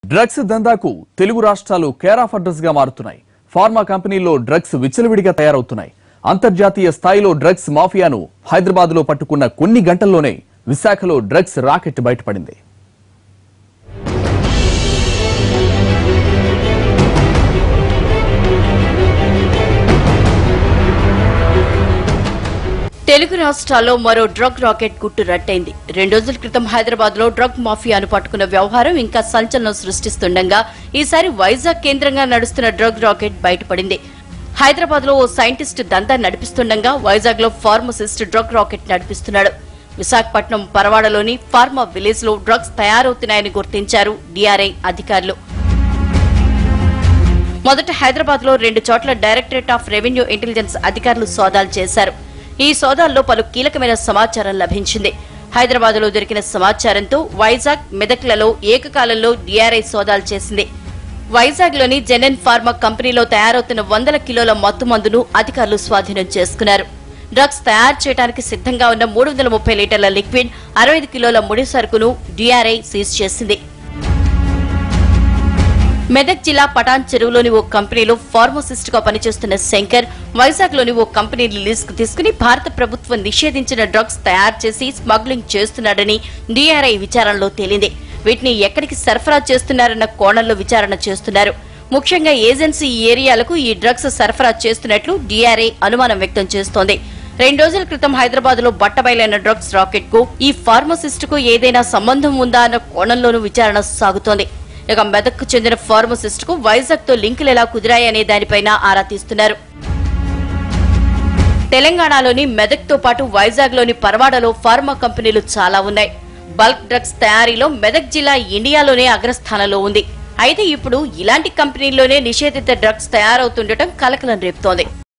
drugs దందాకు Telugu రాష్ట్రాలు care of address గా మారుతున్నాయి ఫార్మా కంపెనీల్లో డ్రగ్స్ విచ్చలవిడిగా తయారవుతున్నాయి అంతర్జాతీయ స్థాయిలో డ్రగ్స్ మాఫియాను హైదరాబాద్ లో పట్టుకున్న కొన్ని గంటల్లోనే విశాఖలో డ్రగ్స్ రాకెట్ బయటపడింది తెలుగు రాష్ట్రాల్లో మరో డ్రగ్ రాకెట్ గుట్టు రట్టయింది రెండు రోజుల క్రితం హైదరాబాద్ లో డ్రగ్ మాఫియాను పట్టుకున్న వ్యవహారం ఇంకా సంచలనం సృష్టిస్తుండగా ఈసారి వైజాగ్ కేంద్రంగా నడుస్తున్న డ్రగ్ రాకెట్ బయటపడింది హైదరాబాద్ లో ఓ సైంటిస్ట్ దందా నడిపిస్తుండగా వైజాగ్ లో ఫార్మసిస్ట్ డ్రగ్ రాకెట్ నడిపిస్తున్నాడు విశాఖపట్నం పరవాడలోని ఫార్మా విలేజ్ లో డ్రగ్స్ తయారవుతున్నాయని గుర్తించారు డిఆర్ఐ అధికారులు మొదట హైదరాబాద్ లో రెండు చోట్ల డైరెక్టరేట్ ఆఫ్ రెవెన్యూ ఇంటెలిజెన్స్ అధికారులు సోదాలు చేశారు ఈ సోదాల్లో పలు కీలకమైన సమాచారం లభించింది హైదరాబాద్ లో దొరికిన సమాచారంతో వైజాగ్ మెదక్లలో ఏకకాలంలో డిఆర్ఐ సోదాలు చేసింది వైజాగ్ లోని జెనెన్ ఫార్మా కంపెనీలో తయారవుతున్న వందల కిలోల మత్తు మందును అధికారులు స్వాధీనం చేసుకున్నారు డ్రగ్స్ తయారు చేయడానికి సిద్ధంగా ఉన్న మూడు వందల ముప్పై లీటర్ల లిక్విడ్ అరవై ఐదు కిలోల ముడి సరుకును డిఆర్ఐ సీజ్ చేసింది మెదక్ జిల్లా పటాన్ చెరువులోని ఓ కంపెనీలో ఫార్మసిస్ట్ గా పనిచేస్తున్న శంకర్ వైజాగ్ లోని ఓ కంపెనీని లీజ్ కు తీసుకుని భారత ప్రభుత్వం నిషేధించిన డ్రగ్స్ తయారు చేసి స్మగ్లింగ్ చేస్తున్నాడని డిఆర్ఐ విచారణలో తేలింది వీటిని ఎక్కడికి సరఫరా చేస్తున్నారన్న కోణంలో విచారణ చేస్తున్నారు ముఖ్యంగా ఏజెన్సీ ఏరియాలకు ఈ డ్రగ్స్ సరఫరా చేస్తున్నట్లు డిఆర్ఐ అనుమానం వ్యక్తం చేస్తోంది రెండు రోజుల క్రితం హైదరాబాద్ లో బట్టబయలైన డ్రగ్స్ రాకెట్ కు ఈ ఫార్మసిస్ట్ కు ఏదైనా సంబంధం ఉందా అన్న కోణంలోనూ విచారణ సాగుతోంది ఇక మెదక్కు చెందిన ఫార్మసిస్ట్ కు వైజాగ్ తో లింకులు ఎలా కుదిరాయనే దానిపైన ఆరా తీస్తున్నారు తెలంగాణలోని మెదక్ తో పాటు వైజాగ్ లోని పరవాడలో ఫార్మా కంపెనీలు చాలా ఉన్నాయి బల్క్ డ్రగ్స్ తయారీలో మెదక్ జిల్లా ఇండియాలోనే అగ్రస్థానంలో ఉంది అయితే ఇప్పుడు ఇలాంటి కంపెనీల్లోనే నిషేధిత డ్రగ్స్ తయారవుతుండటం కలకలం రేపుతోంది